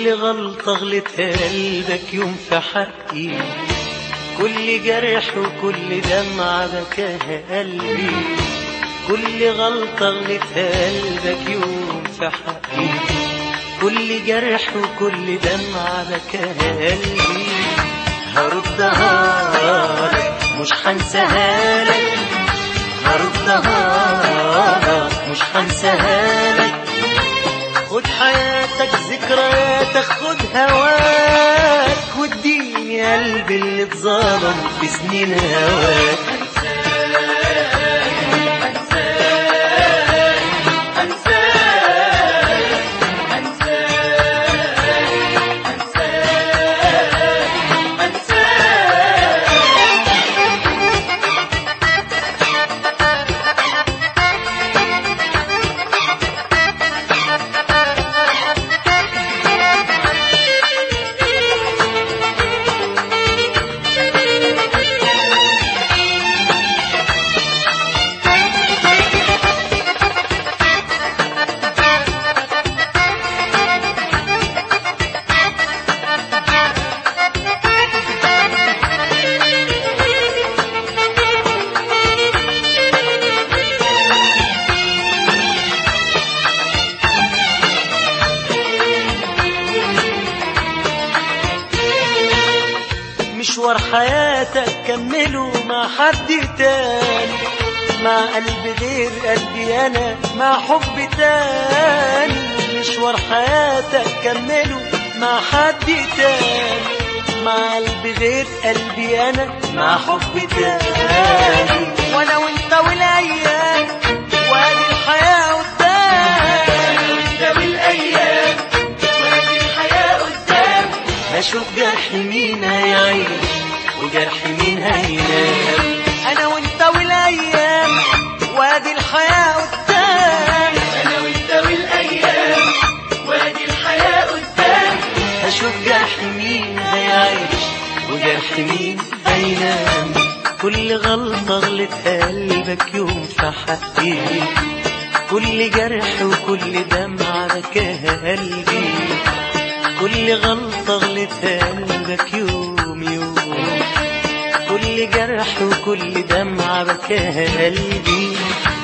كل غلطة غلطها قلبك يوم في حقي كل جرح وكل دمعة بكاها قلبي كل غلطة غلطها قلبك يوم في حقي كل جرح وكل دمعة بكاها قلبي هردها لك مش هنساها لك هردها لك مش هنساها لك خد حياتك ذكرياتك خد هواك واديني قلبي اللي اتظلم في سنين هواك مشوار حياتك كمله مع حد تاني مع قلب غير قلبي انا مع حب تاني مشوار حياتك كمله مع حد تاني مع قلب غير قلبي انا مع حب تاني وانا وانت والايام وادي الحياه قدام انت بالايام وادي الحياه قدام هشوف جرح مين هيعيش وجرح مين هينام انا وانت والايام وادي الحياه قدام انا وانت والايام وادي الحياه قدام هشوف جرح مين هيعيش وجرح مين هينام كل غلطة غلطها قلبك يوم في حقي كل جرح وكل دمعة بكاها قلبي كل غلطة غلطها قلبك يوم يوم كل جرح وكل دمعة بكاها قلبي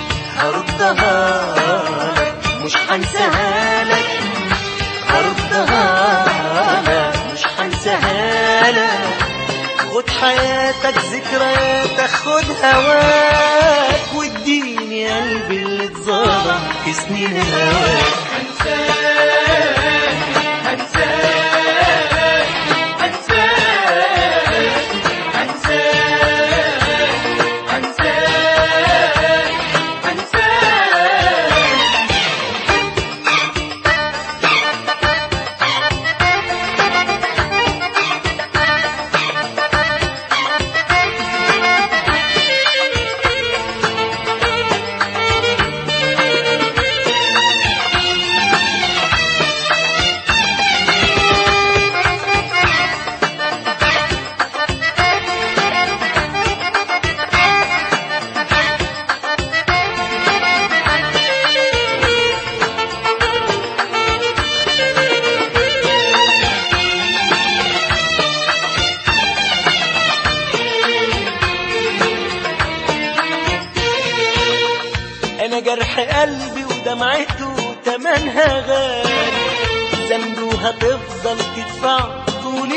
هردها لك مش هنساها لك هردها لك مش هنساها لك خد حياتك ذكرياتك خد هواك واديني قلبي اللي اتظلم في سنين هواك انا جرح قلبي ودمعته تمنها غالي ذنبه هتفضل تدفع طول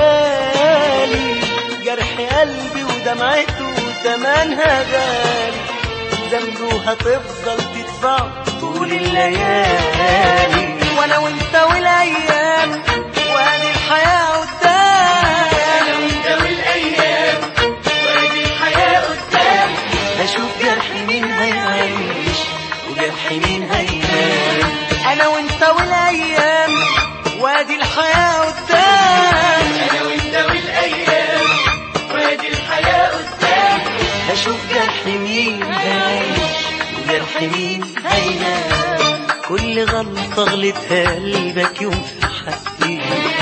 الليالي جرح قلبي ودمعته تمنها غالي ذنبه هتفضل تدفع طول الليالي وانا وانت والايام وادي الحياه قدام انا وانت والايام وادي الحياه قدام هشوف جرح مين هيعيش وجرح مين هينام انا وانت والايام وادي الحياه قدام انا وانت والايام وادي الحياه قدام هشوف جرح مين هيعيش وجرح مين هينام كل غلطة غلطها قلبك يوم في حقي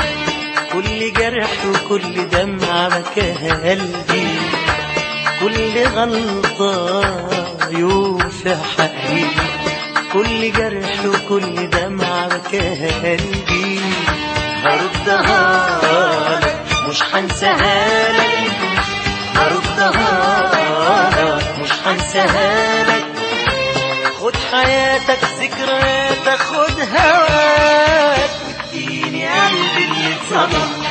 كل جرح وكل دمعة بكاها قلبي كل غلطة يوم في حقي كل جرح وكل دمعة بكاها قلبي هردها لك مش هنساها لك هردها لك مش هنساها لك خد حياتك ذكرياتك خد هواك اديني قلبي اللي اتظلم